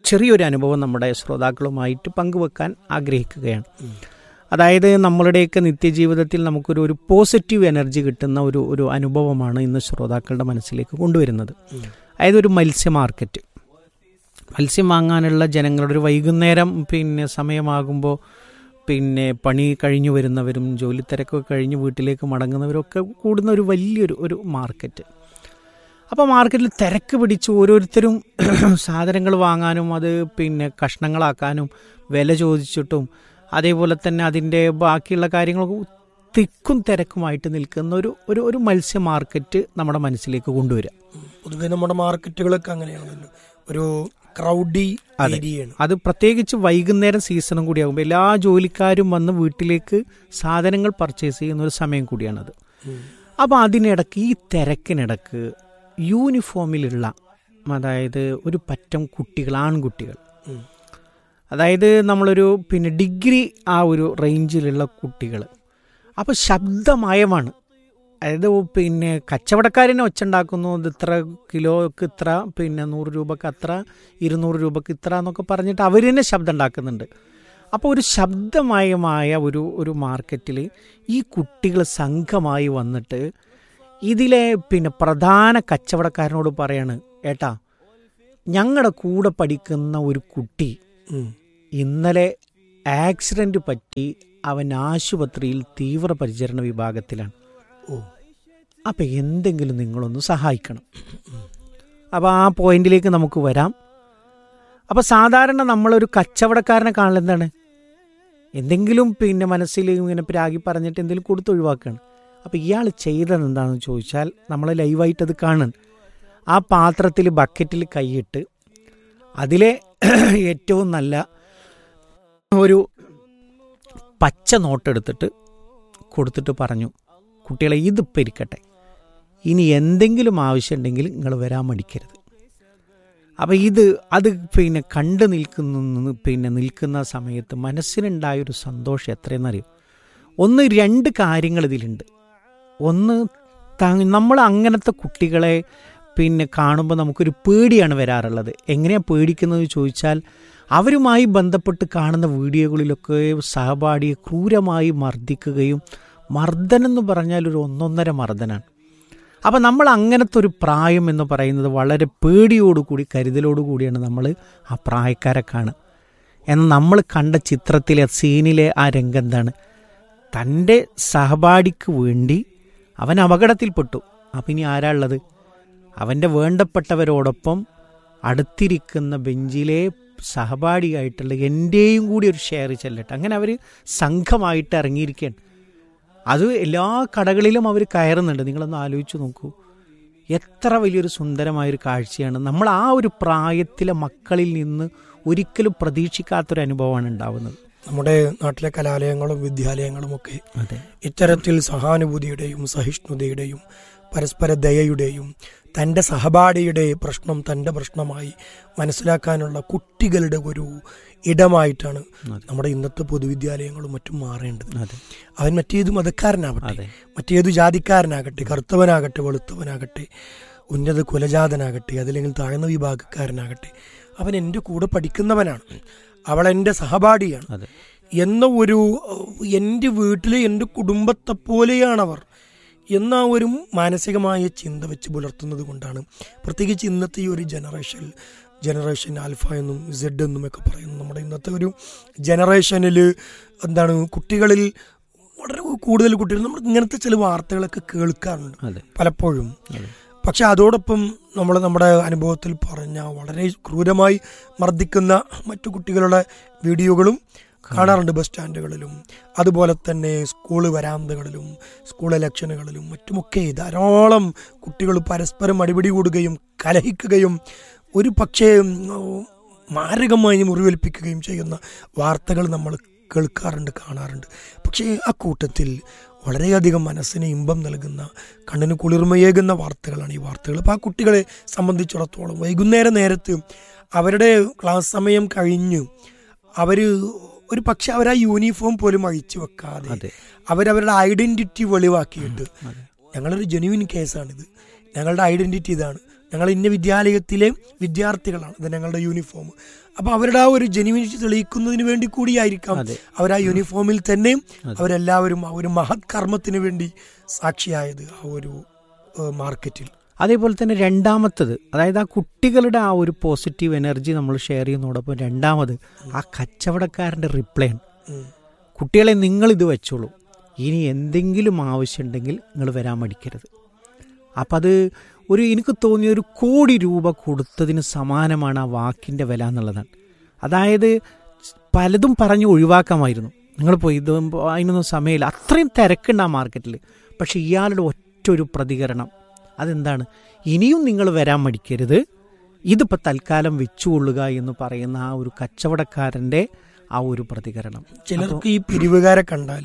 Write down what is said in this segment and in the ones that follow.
ചെറിയൊരു അനുഭവം നമ്മുടെ ശ്രോതാക്കളുമായിട്ട് പങ്കുവെക്കാൻ ആഗ്രഹിക്കുകയാണ് അതായത് നമ്മളുടെയൊക്കെ നിത്യജീവിതത്തിൽ നമുക്കൊരു ഒരു പോസിറ്റീവ് എനർജി കിട്ടുന്ന ഒരു ഒരു അനുഭവമാണ് ഇന്ന് ശ്രോതാക്കളുടെ മനസ്സിലേക്ക് കൊണ്ടുവരുന്നത് അതായത് ഒരു മത്സ്യ മാർക്കറ്റ് മത്സ്യം വാങ്ങാനുള്ള ജനങ്ങളുടെ ഒരു വൈകുന്നേരം പിന്നെ സമയമാകുമ്പോൾ പിന്നെ പണി കഴിഞ്ഞു വരുന്നവരും ജോലി തിരക്കൊക്കെ കഴിഞ്ഞ് വീട്ടിലേക്ക് മടങ്ങുന്നവരൊക്കെ കൂടുന്ന ഒരു വലിയൊരു ഒരു മാർക്കറ്റ് അപ്പോൾ മാർക്കറ്റിൽ തിരക്ക് പിടിച്ച് ഓരോരുത്തരും സാധനങ്ങൾ വാങ്ങാനും അത് പിന്നെ കഷ്ണങ്ങളാക്കാനും വില ചോദിച്ചിട്ടും അതേപോലെ തന്നെ അതിൻ്റെ ബാക്കിയുള്ള കാര്യങ്ങളൊക്കെ തിക്കും തിരക്കുമായിട്ട് നിൽക്കുന്ന ഒരു ഒരു ഒരു മത്സ്യ മാർക്കറ്റ് നമ്മുടെ മനസ്സിലേക്ക് കൊണ്ടുവരിക പൊതുവെ നമ്മുടെ മാർക്കറ്റുകളൊക്കെ അങ്ങനെയാണല്ലോ ഒരു ക്രൗഡി ഏരിയയാണ് അത് പ്രത്യേകിച്ച് വൈകുന്നേരം സീസണും കൂടിയാകുമ്പോൾ എല്ലാ ജോലിക്കാരും വന്ന് വീട്ടിലേക്ക് സാധനങ്ങൾ പർച്ചേസ് ചെയ്യുന്ന ഒരു സമയം കൂടിയാണത് അപ്പോൾ അതിനിടക്ക് ഈ തിരക്കിനിടക്ക് യൂണിഫോമിലുള്ള അതായത് ഒരു പറ്റം കുട്ടികൾ ആൺകുട്ടികൾ ഉം. അതായത് നമ്മളൊരു പിന്നെ ഡിഗ്രി ആ ഒരു റേഞ്ചിലുള്ള കുട്ടികൾ അപ്പോൾ ശബ്ദമയമാണ് അതായത് പിന്നെ കച്ചവടക്കാരനെ ഒച്ചുണ്ടാക്കുന്നു ഇത് ഇത്ര കിലോക്ക് ഇത്ര പിന്നെ നൂറ് രൂപക്ക് അത്ര ഇരുന്നൂറ് രൂപക്ക് ഇത്ര എന്നൊക്കെ പറഞ്ഞിട്ട് അവർ തന്നെ ശബ്ദം ഉണ്ടാക്കുന്നുണ്ട് അപ്പോൾ ഒരു ശബ്ദമയമായ ഒരു ഒരു മാർക്കറ്റിൽ ഈ കുട്ടികൾ സംഘമായി വന്നിട്ട് ഇതിലെ പിന്നെ പ്രധാന കച്ചവടക്കാരനോട് പറയാണ് ഏട്ടാ ഞങ്ങളുടെ കൂടെ പഠിക്കുന്ന ഒരു കുട്ടി ഉം. ഇന്നലെ ആക്സിഡന്റ് പറ്റി അവൻ ആശുപത്രിയിൽ തീവ്രപരിചരണ വിഭാഗത്തിലാണ് ഓ അപ്പം എന്തെങ്കിലും നിങ്ങളൊന്ന് സഹായിക്കണം അപ്പോൾ ആ പോയിന്റിലേക്ക് നമുക്ക് വരാം അപ്പോൾ സാധാരണ നമ്മളൊരു കച്ചവടക്കാരനെ കാണൽ എന്താണ് എന്തെങ്കിലും പിന്നെ മനസ്സിൽ ഇങ്ങനെ പ്രാഗി പറഞ്ഞിട്ട് എന്തെങ്കിലും കൊടുത്ത് ഒഴിവാക്കുകയാണ് അപ്പോൾ ഇയാൾ ചെയ്തത് എന്താണെന്ന് ചോദിച്ചാൽ നമ്മൾ ലൈവായിട്ട് അത് കാണും ആ പാത്രത്തിൽ ബക്കറ്റിൽ കൈയിട്ട് അതിലെ ഏറ്റവും നല്ല ഒരു പച്ച നോട്ടെടുത്തിട്ട് കൊടുത്തിട്ട് പറഞ്ഞു കുട്ടികളെ ഇതിപ്പോൾ ഇരിക്കട്ടെ ഇനി എന്തെങ്കിലും ആവശ്യമുണ്ടെങ്കിൽ നിങ്ങൾ വരാൻ മടിക്കരുത് അപ്പോൾ ഇത് അത് പിന്നെ കണ്ടു നിൽക്കുന്ന പിന്നെ നിൽക്കുന്ന സമയത്ത് മനസ്സിനുണ്ടായൊരു സന്തോഷം എത്രയെന്നറിയും ഒന്ന് രണ്ട് കാര്യങ്ങൾ ഇതിലുണ്ട് ഒന്ന് ത- നമ്മൾ അങ്ങനത്തെ കുട്ടികളെ പിന്നെ കാണുമ്പോൾ നമുക്കൊരു പേടിയാണ് വരാറുള്ളത് എങ്ങനെയാണ് പേടിക്കുന്നത് ചോദിച്ചാൽ അവരുമായി ബന്ധപ്പെട്ട് കാണുന്ന വീഡിയോകളിലൊക്കെ സഹപാഠിയെ ക്രൂരമായി മർദ്ദിക്കുകയും മർദ്ദനം എന്ന് പറഞ്ഞാൽ ഒരു ഒന്നൊന്നര മർദ്ദനാണ് അപ്പം നമ്മൾ അങ്ങനത്തെ ഒരു പ്രായം എന്ന് പറയുന്നത് വളരെ പേടിയോടുകൂടി കരുതലോടുകൂടിയാണ് നമ്മൾ ആ പ്രായക്കാരെ കാണുക എന്നാൽ നമ്മൾ കണ്ട ചിത്രത്തിലെ സീനിലെ ആ രംഗം എന്താണ് തൻ്റെ സഹപാഠിക്ക് വേണ്ടി അവൻ അപകടത്തിൽപ്പെട്ടു അപ്പം ഇനി ആരാ ഉള്ളത് അവൻ്റെ വേണ്ടപ്പെട്ടവരോടൊപ്പം അടുത്തിരിക്കുന്ന ബെഞ്ചിലെ സഹപാഠിയായിട്ടുള്ള എൻ്റെയും കൂടി ഒരു ഷെയർ ചെല്ലട്ടെ അങ്ങനെ അവർ സംഘമായിട്ട് ഇറങ്ങിയിരിക്കുകയാണ് അത് എല്ലാ കടകളിലും അവർ കയറുന്നുണ്ട് നിങ്ങളൊന്ന് ആലോചിച്ച് നോക്കൂ എത്ര വലിയൊരു സുന്ദരമായൊരു കാഴ്ചയാണ് നമ്മൾ ആ ഒരു പ്രായത്തിലെ മക്കളിൽ നിന്ന് ഒരിക്കലും പ്രതീക്ഷിക്കാത്തൊരു അനുഭവമാണ് ഉണ്ടാവുന്നത് നമ്മുടെ നാട്ടിലെ കലാലയങ്ങളും വിദ്യാലയങ്ങളും ഒക്കെ അതെ ഇത്തരത്തിൽ സഹാനുഭൂതിയുടെയും സഹിഷ്ണുതയുടെയും പരസ്പര ദയയുടെയും തൻ്റെ സഹപാഠിയുടെ പ്രശ്നം തൻ്റെ പ്രശ്നമായി മനസ്സിലാക്കാനുള്ള കുട്ടികളുടെ ഒരു ഇടമായിട്ടാണ് അതെ. നമ്മുടെ ഇന്നത്തെ പൊതുവിദ്യാലയങ്ങളും മറ്റും മാറേണ്ടത് അതെ അവൻ മറ്റേത് മതക്കാരനാവട്ടെ അതെ മറ്റേത് ജാതിക്കാരനാകട്ടെ കറുത്തവനാകട്ടെ വെളുത്തവനാകട്ടെ ഉന്നത കുലജാതനാകട്ടെ അതല്ലെങ്കിൽ താഴ്ന്ന വിഭാഗക്കാരനാകട്ടെ അവൻ എൻ്റെ കൂടെ പഠിക്കുന്നവനാണ് അവൾ എൻ്റെ സഹപാഠിയാണ് അതെ എന്ന ഒരു അഹ്, എൻ്റെ വീട്ടിലെ എൻ്റെ കുടുംബത്തെ പോലെയാണവർ എന്ന ആ ഒരു മാനസികമായ ചിന്ത വെച്ച് പുലർത്തുന്നത് കൊണ്ടാണ് പ്രത്യേകിച്ച് ഇന്നത്തെ ഈ ഒരു ജനറേഷൻ ജനറേഷൻ ആൽഫ എന്നും സെഡ് എന്നും ഒക്കെ പറയുന്നു നമ്മുടെ ഇന്നത്തെ ഒരു ജനറേഷനിൽ എന്താണ് കുട്ടികളിൽ വളരെ കൂടുതൽ കുട്ടികൾ നമ്മൾ ഇങ്ങനത്തെ ചില വാർത്തകളൊക്കെ കേൾക്കാറുണ്ട് അതെ പലപ്പോഴും അതെ പക്ഷെ അതോടൊപ്പം നമ്മൾ നമ്മുടെ അനുഭവത്തിൽ പറഞ്ഞ വളരെ ക്രൂരമായി മർദ്ദിക്കുന്ന മറ്റു കുട്ടികളുടെ വീഡിയോകളും കാണാറുണ്ട് ബസ് സ്റ്റാൻഡുകളിലും അതുപോലെ തന്നെ സ്കൂൾ വരാന്തകളിലും സ്കൂൾ ഇലക്ഷനുകളിലും മറ്റുമൊക്കെ ധാരാളം കുട്ടികൾ പരസ്പരം അടിപിടി കൂടുകയും കലഹിക്കുകയും ഒരു പക്ഷേ ഉം, മാരകമായി മുറിവേൽപ്പിക്കുകയും ചെയ്യുന്ന വാർത്തകൾ നമ്മൾ കേൾക്കാറുണ്ട് കാണാറുണ്ട് പക്ഷേ ആ കൂട്ടത്തിൽ വളരെയധികം മനസ്സിന് ഇമ്പം നൽകുന്ന കണ്ണിന് കുളിർമയേകുന്ന വാർത്തകളാണ് ഈ വാർത്തകൾ അപ്പോൾ ആ കുട്ടികളെ സംബന്ധിച്ചിടത്തോളം വൈകുന്നേര നേരത്ത് അവരുടെ ക്ലാസ് സമയം കഴിഞ്ഞു അവർ ഒരു പക്ഷെ അവർ ആ യൂണിഫോം പോലും അഴിച്ചു വെക്കാതെ അതെ അവരവരുടെ ഐഡന്റിറ്റി വെളിവാക്കിയിട്ട് അതെ ഞങ്ങളൊരു ജെന്യൂൻ കേസാണിത് ഞങ്ങളുടെ ഐഡന്റിറ്റി ഇതാണ് ഞങ്ങൾ ഇന്ന വിദ്യാലയത്തിലെ വിദ്യാർത്ഥികളാണ് ഇത് ഞങ്ങളുടെ യൂണിഫോം അപ്പൊ അവരുടെ ആ ഒരു ജെനുവിനിറ്റി തെളിയിക്കുന്നതിന് വേണ്ടി കൂടിയായിരിക്കാം അതെ. അവർ ആ യൂണിഫോമിൽ തന്നെ അതെ. അവരെല്ലാവരും ആ ഒരു മഹത് കർമ്മത്തിന് വേണ്ടി സാക്ഷിയായത് ആ ഒരു ഏഹ്, മാർക്കറ്റിൽ അതേപോലെ തന്നെ രണ്ടാമത്തത് അതായത് ആ കുട്ടികളുടെ ആ ഒരു പോസിറ്റീവ് എനർജി നമ്മൾ ഷെയർ ചെയ്യുന്നതോടൊപ്പം രണ്ടാമത് ആ കച്ചവടക്കാരൻ്റെ റിപ്ലൈ ആണ് ഉം. കുട്ടികളെ നിങ്ങൾ ഇത് വെച്ചോളൂ ഇനി എന്തെങ്കിലും ആവശ്യമുണ്ടെങ്കിൽ നിങ്ങൾ വരാൻ മടിക്കരുത് അപ്പം അത് ഒരു എനിക്ക് തോന്നിയ ഒരു കോടി രൂപ കൊടുത്തതിന് സമാനമാണ് ആ വാക്കിൻ്റെ വില എന്നുള്ളതാണ് അതായത് പലതും പറഞ്ഞ് ഒഴിവാക്കാമായിരുന്നു നിങ്ങൾ പോയി ഇത് അതിനൊന്നും സമയമില്ല അത്രയും തിരക്കുണ്ട് ആ മാർക്കറ്റിൽ പക്ഷെ ഇയാളുടെ ഒറ്റ ഒരു പ്രതികരണം അതെന്താണ് ഇനിയും നിങ്ങൾ വരാൻ മടിക്കരുത് ഇതിപ്പോൾ തൽക്കാലം വെച്ചുകൊള്ളുക എന്ന് പറയുന്ന ആ ഒരു കച്ചവടക്കാരൻ്റെ ആ ഒരു പ്രതികരണം ചിലർക്ക് ഈ പിരിവുകാരെ കണ്ടാൽ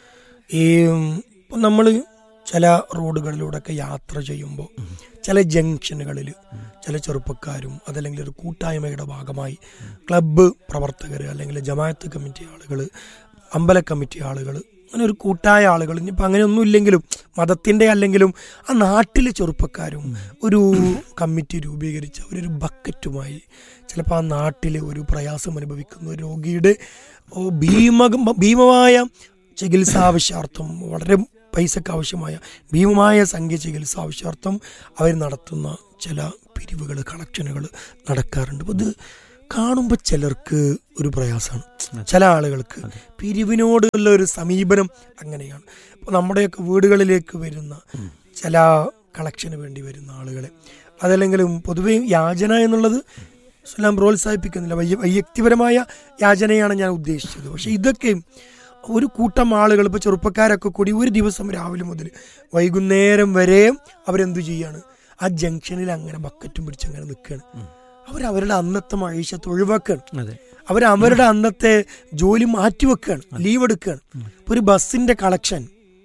ഈ നമ്മൾ ചില റോഡുകളിലൂടെയൊക്കെ യാത്ര ചെയ്യുമ്പോൾ ചില ജംഗ്ഷനുകളിൽ ചില ചെറുപ്പക്കാരും അതല്ലെങ്കിൽ ഒരു കൂട്ടായ്മയുടെ ഭാഗമായി ക്ലബ്ബ് പ്രവർത്തകർ അല്ലെങ്കിൽ ജമാഅത്ത് കമ്മിറ്റി ആളുകൾ അമ്പല കമ്മിറ്റി ആളുകൾ അങ്ങനെ ഒരു കൂട്ടായ ആളുകൾ ഇനിയിപ്പോൾ അങ്ങനെയൊന്നും ഇല്ലെങ്കിലും മതത്തിൻ്റെ അല്ലെങ്കിലും ആ നാട്ടിലെ ചെറുപ്പക്കാരും ഒരു കമ്മിറ്റി രൂപീകരിച്ച് അവരൊരു ബക്കറ്റുമായി ചിലപ്പോൾ ആ നാട്ടിലെ ഒരു പ്രയാസം അനുഭവിക്കുന്ന ഒരു രോഗിയുടെ ഓ, ഭീമ ഭീമമായ ചികിത്സ ആവശ്യാർത്ഥം വളരെ പൈസക്ക് ആവശ്യമായ ഭീമമായ സംഖ്യ ചികിത്സ ആവശ്യാർത്ഥം അവർ നടത്തുന്ന ചില പിരിവുകൾ കളക്ഷനുകൾ നടക്കാറുണ്ട് അപ്പോൾ ഇത് കാണുമ്പോൾ ചിലർക്ക് ഒരു പ്രയാസമാണ് ചില ആളുകൾക്ക് പിരിവിനോടുള്ള ഒരു സമീപനം അങ്ങനെയാണ് അപ്പോൾ നമ്മുടെയൊക്കെ വീടുകളിലേക്ക് വരുന്ന ചില കളക്ഷന് വേണ്ടി വരുന്ന ആളുകളെ അതല്ലെങ്കിലും പൊതുവെ യാചന എന്നുള്ളത് ഇസ്ലാം പ്രോത്സാഹിപ്പിക്കുന്നില്ല വൈയ വൈയക്തിപരമായ യാചനയാണ് ഞാൻ ഉദ്ദേശിച്ചത് പക്ഷെ ഇതൊക്കെ ഒരു കൂട്ടം ആളുകൾ ഇപ്പോൾ ചെറുപ്പക്കാരൊക്കെ കൂടി ഒരു ദിവസം രാവിലെ മുതൽ വൈകുന്നേരം വരെ അവരെന്തു ചെയ്യാണ് ആ ജംഗ്ഷനിൽ അങ്ങനെ ബക്കറ്റും പിടിച്ച് അങ്ങനെ നിൽക്കുകയാണ് അവർ അവരുടെ അന്നത്തെ മഴീശത്ത് ഒഴിവാക്കുകയാണ് അതെ അവർ അവരുടെ അന്നത്തെ ജോലി മാറ്റിവെക്കുകയാണ് ലീവ് എടുക്കുകയാണ് ഇപ്പൊ ഒരു ബസ്സിന്റെ കളക്ഷൻ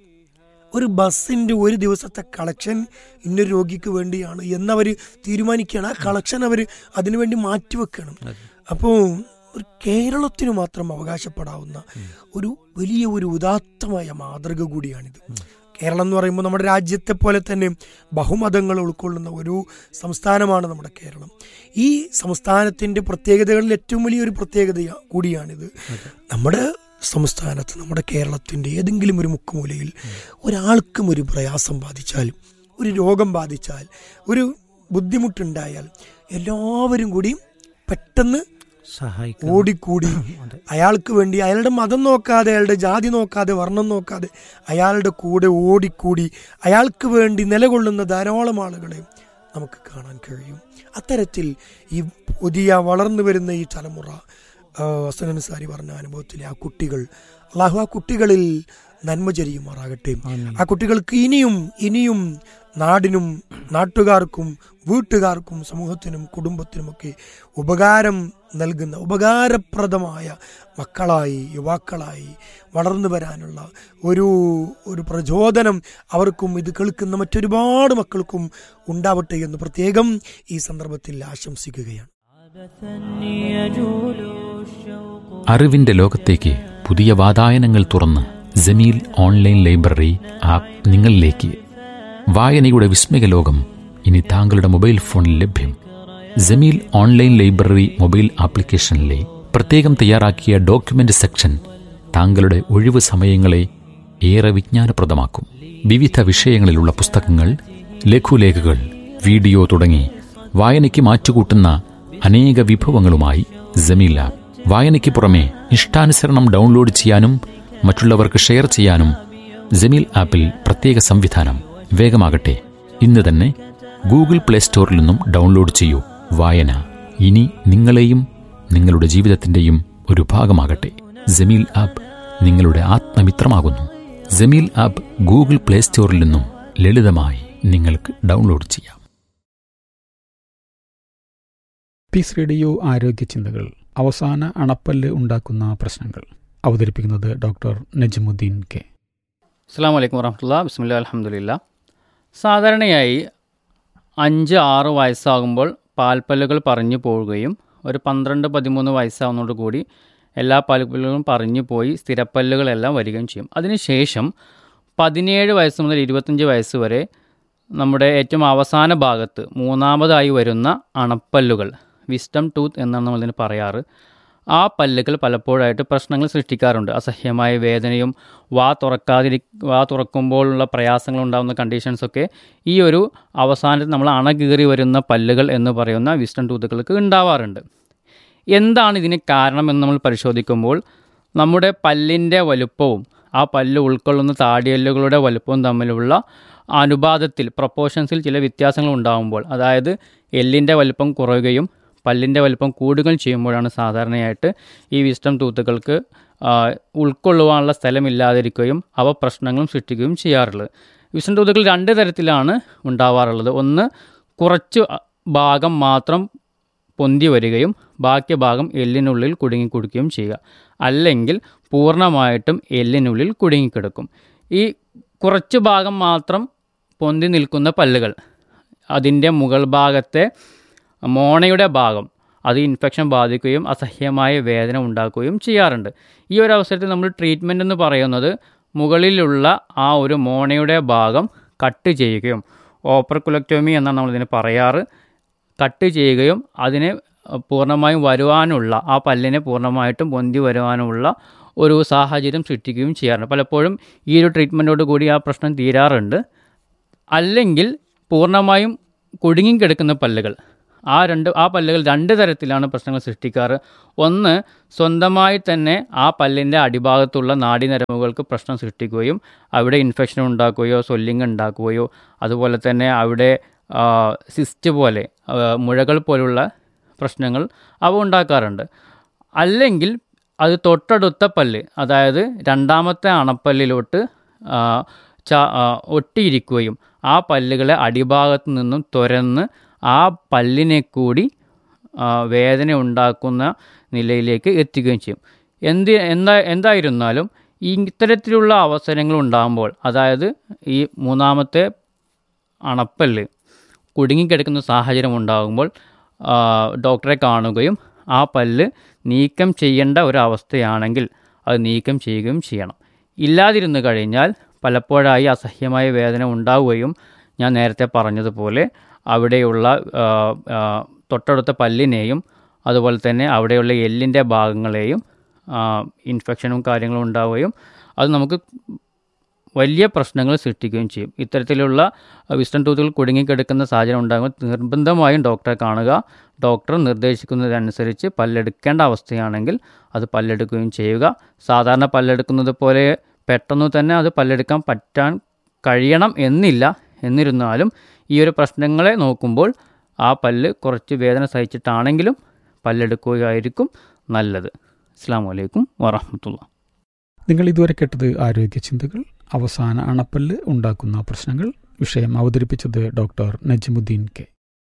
ഒരു ബസ്സിന്റെ ഒരു ദിവസത്തെ കളക്ഷൻ ഇന്നൊരു രോഗിക്ക് വേണ്ടിയാണ് എന്നവർ തീരുമാനിക്കുകയാണ് ആ കളക്ഷൻ അവർ അതിനുവേണ്ടി മാറ്റിവെക്കണം അപ്പോൾ ഒരു കേരളത്തിന് മാത്രം അവകാശപ്പെടാവുന്ന ഒരു വലിയ ഒരു ഉദാത്തമായ മാതൃക കൂടിയാണിത് കേരളം എന്ന് പറയുമ്പോൾ നമ്മുടെ രാജ്യത്തെ പോലെ തന്നെ ബഹുമതങ്ങൾ ഉൾക്കൊള്ളുന്ന ഒരു സംസ്ഥാനമാണ് നമ്മുടെ കേരളം ഈ സംസ്ഥാനത്തിന്റെ പ്രത്യേകതകളിൽ ഏറ്റവും വലിയൊരു പ്രത്യേകത കൂടിയാണിത് നമ്മുടെ സംസ്ഥാനത്ത് നമ്മുടെ കേരളത്തിന്റെ ഏതെങ്കിലും ഒരു മുക്കുമൂലയിൽ ഒരാൾക്കും ഒരു പ്രയാസം ബാധിച്ചാൽ ഒരു രോഗം ബാധിച്ചാൽ ഒരു ബുദ്ധിമുട്ടുണ്ടായാൽ എല്ലാവരും കൂടി പെട്ടെന്ന് സഹായിക്കും ഓടിക്കൂടി അതെ. അയാൾക്ക് വേണ്ടി അയാളുടെ മതം നോക്കാതെ അയാളുടെ ജാതി നോക്കാതെ വർണ്ണം നോക്കാതെ അയാളുടെ കൂടെ ഓടിക്കൂടി അയാൾക്ക് വേണ്ടി നിലകൊള്ളുന്ന ധാരാളം ആളുകളെ നമുക്ക് കാണാൻ കഴിയും അത്തരത്തിൽ ഈ പുതിയ വളർന്നു വരുന്ന ഈ തലമുറ ആ, ഹസൻ അൻസാരി പറഞ്ഞ അനുഭവത്തിലെ ആ കുട്ടികൾ അള്ളാഹു ആ കുട്ടികളിൽ നന്മ ചരിയുമാറാകട്ടെ ആമീൻ. ആ കുട്ടികൾക്ക് ഇനിയും ഇനിയും നാടിനും നാട്ടുകാർക്കും വീട്ടുകാർക്കും സമൂഹത്തിനും കുടുംബത്തിനുമൊക്കെ ഉപകാരം നൽകുന്ന ഉപകാരപ്രദമായ മക്കളായി യുവാക്കളായി വളർന്നു വരാനുള്ള ഒരു ഒരു പ്രചോദനം അവർക്കും ഇത് കേൾക്കുന്ന മറ്റൊരുപാട് മക്കൾക്കും ഉണ്ടാവട്ടെ എന്ന് പ്രത്യേകം ഈ സന്ദർഭത്തിൽ ആശംസിക്കുകയാണ് അറിവിന്റെ ലോകത്തേക്ക് പുതിയ വാതായനങ്ങൾ തുറന്ന് ജമീൽ ഓൺലൈൻ ലൈബ്രറി ആപ്പ് നിങ്ങളിലേക്ക് വായനയുടെ വിസ്മയ ലോകം ഇനി താങ്കളുടെ മൊബൈൽ ഫോണിൽ ലഭ്യം ജമീൽ ഓൺലൈൻ ലൈബ്രറി മൊബൈൽ ആപ്ലിക്കേഷനിലെ പ്രത്യേകം തയ്യാറാക്കിയ ഡോക്യുമെന്റ് സെക്ഷൻ താങ്കളുടെ ഒഴിവ് സമയങ്ങളെ ഏറെ വിജ്ഞാനപ്രദമാക്കും വിവിധ വിഷയങ്ങളിലുള്ള പുസ്തകങ്ങൾ ലഘുലേഖകൾ വീഡിയോ തുടങ്ങി വായനയ്ക്ക് മാറ്റുകൂട്ടുന്ന അനേക വിഭവങ്ങളുമായി ജമീൽ ആപ്പ് വായനയ്ക്ക് പുറമെ ഇഷ്ടാനുസരണം ഡൗൺലോഡ് ചെയ്യാനും മറ്റുള്ളവർക്ക് ഷെയർ ചെയ്യാനും ജമീൽ ആപ്പിൽ പ്രത്യേക സംവിധാനം വേഗമാകട്ടെ ഇന്ന് തന്നെ ഗൂഗിൾ പ്ലേ സ്റ്റോറിൽ നിന്നും ഡൗൺലോഡ് ചെയ്യൂ വായന ഇനി നിങ്ങളെയും നിങ്ങളുടെ ജീവിതത്തിന്റെയും ഒരു ഭാഗമാകട്ടെ ജമീൽ ആപ്പ് നിങ്ങളുടെ ആത്മമിത്രമാകുന്നു ജമീൽ ആപ്പ് ഗൂഗിൾ പ്ലേ സ്റ്റോറിൽ നിന്നും ലളിതമായി നിങ്ങൾക്ക് ഡൗൺലോഡ് ചെയ്യാം പീസ് റേഡിയോ ആരോഗ്യ ചിന്തകൾ അവസാന അണപ്പല്ല് ഉണ്ടാക്കുന്ന പ്രശ്നങ്ങൾ അവതരിപ്പിക്കുന്നത് ഡോക്ടർ നജ്മുദ്ദീൻ കെ അസ്സാം വലൈക്കും വറഹമുല്ല ബിസ്മില്ല അലഹമുല്ല സാധാരണയായി അഞ്ച് ആറ് വയസ്സാകുമ്പോൾ പാൽപ്പല്ലുകൾ പറഞ്ഞു പോവുകയും ഒരു പന്ത്രണ്ട് പതിമൂന്ന് വയസ്സാവുന്നതോടു കൂടി എല്ലാ പാൽപ്പല്ലുകളും പറഞ്ഞു പോയി സ്ഥിരപ്പല്ലുകളെല്ലാം വരികയും ചെയ്യും അതിനുശേഷം പതിനേഴ് വയസ്സ് മുതൽ ഇരുപത്തഞ്ച് വയസ്സ് വരെ നമ്മുടെ ഏറ്റവും അവസാന ഭാഗത്ത് മൂന്നാമതായി വരുന്ന അണപ്പല്ലുകൾ വിസ്റ്റം ടൂത്ത് എന്നാണ് നമ്മളിതിന് പറയാറ് ആ പല്ലുകൾ പലപ്പോഴായിട്ട് പ്രശ്നങ്ങൾ സൃഷ്ടിക്കാറുണ്ട് അസഹ്യമായ വേദനയും വാ തുറക്കാതിരി വാ തുറക്കുമ്പോഴുള്ള പ്രയാസങ്ങൾ ഉണ്ടാകുന്ന കണ്ടീഷൻസൊക്കെ ഈ ഒരു അവസാനത്തിൽ നമ്മൾ അണകീറി വരുന്ന പല്ലുകൾ എന്ന് പറയുന്ന വിസ്റ്റം ടൂത്തുകൾക്ക് ഉണ്ടാവാറുണ്ട് എന്താണ് ഇതിന് കാരണമെന്ന് നമ്മൾ പരിശോധിക്കുമ്പോൾ നമ്മുടെ പല്ലിൻ്റെ വലുപ്പവും ആ പല്ല് ഉൾക്കൊള്ളുന്ന താടിയല്ലുകളുടെ വലുപ്പവും തമ്മിലുള്ള അനുപാതത്തിൽ പ്രൊപ്പോർഷൻസിൽ ചില വ്യത്യാസങ്ങൾ ഉണ്ടാകുമ്പോൾ അതായത് എല്ലിൻ്റെ വലുപ്പം കുറയുകയും പല്ലിൻ്റെ വലുപ്പം കൂടുകയും ചെയ്യുമ്പോഴാണ് സാധാരണയായിട്ട് ഈ വിസ്റ്റം ടൂത്തുകൾക്ക് ആ, ഉൾക്കൊള്ളുവാനുള്ള സ്ഥലമില്ലാതിരിക്കുകയും അവ പ്രശ്നങ്ങളും സൃഷ്ടിക്കുകയും ചെയ്യാറുള്ളത് വിസ്റ്റം ടൂത്തുകൾ രണ്ട് തരത്തിലാണ് ഉണ്ടാവാറുള്ളത് ഒന്ന് കുറച്ച് ഭാഗം മാത്രം പൊന്തി വരികയും ബാക്കി ഭാഗം എല്ലിനുള്ളിൽ കുടുങ്ങിക്കൊടുക്കുകയും ചെയ്യുക അല്ലെങ്കിൽ പൂർണ്ണമായിട്ടും എല്ലിനുള്ളിൽ കുടുങ്ങിക്കിടക്കും ഈ കുറച്ച് ഭാഗം മാത്രം പൊന്തി നിൽക്കുന്ന പല്ലുകൾ അതിൻ്റെ മുകൾ ഭാഗത്തെ മോണയുടെ ഭാഗം അത് ഇൻഫെക്ഷൻ ബാധിക്കുകയും അസഹ്യമായ വേദന ഉണ്ടാക്കുകയും ചെയ്യാറുണ്ട് ഈ ഒരു അവസരത്തിൽ നമ്മൾ ട്രീറ്റ്മെൻ്റ് എന്ന് പറയുന്നത് മുകളിലുള്ള ആ ഒരു മോണയുടെ ഭാഗം കട്ട് ചെയ്യുകയും ഓപ്പർകുലക്ടോമി എന്നാണ് നമ്മളിതിന് പറയാറ് കട്ട് ചെയ്യുകയും അതിനെ പൂർണ്ണമായും വരുവാനുള്ള ആ പല്ലിനെ പൂർണ്ണമായിട്ടും പൊന്തി വരുവാനുള്ള ഒരു സാഹചര്യം സൃഷ്ടിക്കുകയും ചെയ്യാറുണ്ട് പലപ്പോഴും ഈ ഒരു ട്രീറ്റ്മെൻറ്റോട് കൂടി ആ പ്രശ്നം തീരാറുണ്ട് അല്ലെങ്കിൽ പൂർണ്ണമായും കുടുങ്ങിക്കിടക്കുന്ന പല്ലുകൾ ആ രണ്ട് ആ പല്ലുകൾ രണ്ട് തരത്തിലാണ് പ്രശ്നങ്ങൾ സൃഷ്ടിക്കാറ് ഒന്ന് സ്വന്തമായി തന്നെ ആ പല്ലിൻ്റെ അടിഭാഗത്തുള്ള നാഡീനരമ്പുകൾക്ക് പ്രശ്നം സൃഷ്ടിക്കുകയും അവിടെ ഇൻഫെക്ഷൻ ഉണ്ടാക്കുകയോ സ്വെല്ലിങ് ഉണ്ടാക്കുകയോ അതുപോലെ തന്നെ അവിടെ ആ, സിസ്റ്റ് പോലെ ആ, മുഴകൾ പോലുള്ള പ്രശ്നങ്ങൾ അവ ഉണ്ടാക്കാറുണ്ട് അല്ലെങ്കിൽ അത് തൊട്ടടുത്ത പല്ല് അതായത് രണ്ടാമത്തെ അണപ്പല്ലിലോട്ട് ആ, ച- ആ, ഒട്ടിയിരിക്കുകയും ആ പല്ലുകളെ അടിഭാഗത്ത് നിന്നും തുരന്ന് ആ പല്ലിനെ കൂടി ആ, വേദന ഉണ്ടാക്കുന്ന നിലയിലേക്ക് എത്തിക്കുകയും ചെയ്യും എന്ത് എന്താ എന്തായിരുന്നാലും ഈ ഇത്തരത്തിലുള്ള അവസരങ്ങൾ ഉണ്ടാകുമ്പോൾ അതായത് ഈ മൂന്നാമത്തെ അണപ്പല്ല് കുടുങ്ങിക്കിടക്കുന്ന സാഹചര്യം ഉണ്ടാകുമ്പോൾ ആ, ഡോക്ടറെ കാണുകയും ആ പല്ല് നീക്കം ചെയ്യേണ്ട ഒരു അവസ്ഥയാണെങ്കിൽ അത് നീക്കം ചെയ്യുകയും ചെയ്യണം ഇല്ലാതിരുന്നു കഴിഞ്ഞാൽ പലപ്പോഴായി അസഹ്യമായ വേദന ഉണ്ടാവുകയും ഞാൻ നേരത്തെ പറഞ്ഞതുപോലെ അവിടെയുള്ള ആ, ആ, തൊട്ടടുത്ത പല്ലിനെയും അതുപോലെ തന്നെ അവിടെയുള്ള എല്ലിൻ്റെ ഭാഗങ്ങളെയും ആ, ഇൻഫെക്ഷനും കാര്യങ്ങളും ഉണ്ടാവുകയും അത് നമുക്ക് വലിയ പ്രശ്നങ്ങൾ സൃഷ്ടിക്കുകയും ചെയ്യും ഇത്തരത്തിലുള്ള വിസ്റ്റൺ ടൂത്തുകൾ കുടുങ്ങിക്കിടക്കുന്ന സാഹചര്യം ഉണ്ടാകുമ്പോൾ നിർബന്ധമായും ഡോക്ടറെ കാണുക ഡോക്ടർ നിർദ്ദേശിക്കുന്നതനുസരിച്ച് പല്ലെടുക്കേണ്ട അവസ്ഥയാണെങ്കിൽ അത് പല്ലെടുക്കുകയും ചെയ്യുക സാധാരണ പല്ലെടുക്കുന്നത് പോലെ പെട്ടെന്ന് തന്നെ അത് പല്ലെടുക്കാൻ പറ്റാൻ കഴിയണം എന്നില്ല എന്നിരുന്നാലും ഈ ഒരു പ്രശ്നങ്ങളെ നോക്കുമ്പോൾ ആ പല്ല് കുറച്ച് വേദന സഹിച്ചിട്ടാണെങ്കിലും പല്ലെടുക്കുകയായിരിക്കും നല്ലത് അസ്സാം വലൈക്കും വറഹമത്തുള്ള നിങ്ങൾ ഇതുവരെ കേട്ടത് ആരോഗ്യ ചിന്തകൾ അവസാന അണപ്പല്ല് ഉണ്ടാക്കുന്ന പ്രശ്നങ്ങൾ വിഷയം അവതരിപ്പിച്ചത് ഡോക്ടർ നജ്മുദ്ദീൻ കെ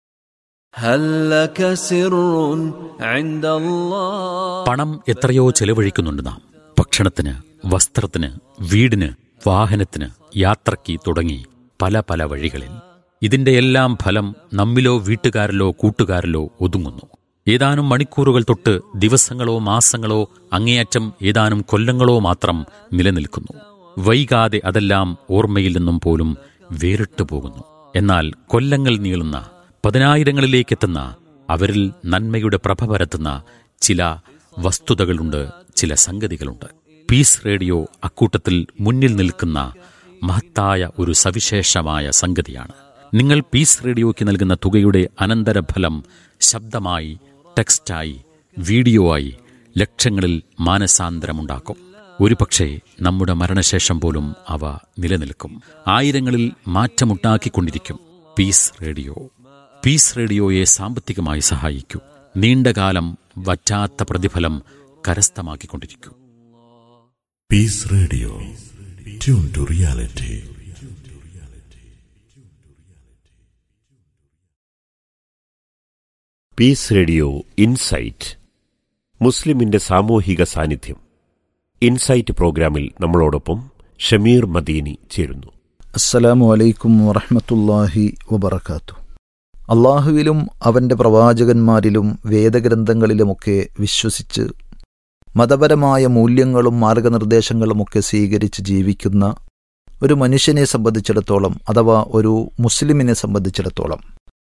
هل لك سر عند الله പണം എത്രയോ ചെലവഴിക്കുന്നുണ്ട് നാം ഭക്ഷണത്തിന് വസ്ത്രത്തിന് വീടിന് വാഹനത്തിന് യാത്രയ്ക്ക് തുടങ്ങി പല പല വഴികളിൽ ഇതിന്റെ എല്ലാം ഫലം നമ്മിലോ വീട്ടുകാരിലോ കൂട്ടുകാരിലോ ഒതുങ്ങുന്നു ഏതാനും മണിക്കൂറുകൾ തൊട്ട് ദിവസങ്ങളോ മാസങ്ങളോ അങ്ങേയറ്റം ഏതാനും കൊല്ലങ്ങളോ മാത്രം നിലനിൽക്കുന്നു വൈകാതെ അതെല്ലാം ഓർമ്മയിൽ നിന്നും പോലും വേറിട്ടു പോകുന്നു എന്നാൽ കൊല്ലങ്ങൾ നീളുന്ന പതിനായിരങ്ങളിലേക്കെത്തുന്ന അവരിൽ നന്മയുടെ പ്രഭ പരത്തുന്ന ചില വസ്തുതകളുണ്ട് ചില സംഗതികളുണ്ട് പീസ് റേഡിയോ അക്കൂട്ടത്തിൽ മുന്നിൽ നിൽക്കുന്ന മഹത്തായ ഒരു സവിശേഷമായ സംഗതിയാണ് നിങ്ങൾ പീസ് റേഡിയോയ്ക്ക് നൽകുന്ന തുകയുടെ അനന്തരഫലം ശബ്ദമായി ടെക്സ്റ്റായി വീഡിയോ ആയി ലക്ഷങ്ങളിൽ മാനസാന്തരമുണ്ടാക്കും ഒരുപക്ഷെ നമ്മുടെ മരണശേഷം പോലും അവ നിലനിൽക്കും ആയിരങ്ങളിൽ മാറ്റമുണ്ടാക്കിക്കൊണ്ടിരിക്കും പീസ് റേഡിയോ പീസ് റേഡിയോയെ സാമ്പത്തികമായി സഹായിക്കൂ നീണ്ടകാലം വറ്റാത്ത പ്രതിഫലം കരസ്ഥമാക്കിക്കൊണ്ടിരിക്കൂ Peace Radio. Tune to reality. Peace Radio Insight മുസ്ലിമിന്റെ സാമൂഹിക സാന്നിധ്യം ഇൻസൈറ്റ് പ്രോഗ്രാമിൽ നമ്മളോടൊപ്പം ഷമീർ മദീനി ചേരുന്നു അസ്സലാമു അലൈക്കും വറഹ്മത്തുള്ളാഹി വബറകാത്തു അള്ളാഹുവിലും അവൻ്റെ പ്രവാചകന്മാരിലും വേദഗ്രന്ഥങ്ങളിലുമൊക്കെ വിശ്വസിച്ച് മതപരമായ മൂല്യങ്ങളും മാർഗനിർദ്ദേശങ്ങളുമൊക്കെ സ്വീകരിച്ച് ജീവിക്കുന്ന ഒരു മനുഷ്യനെ സംബന്ധിച്ചിടത്തോളം അഥവാ ഒരു മുസ്ലിമിനെ സംബന്ധിച്ചിടത്തോളം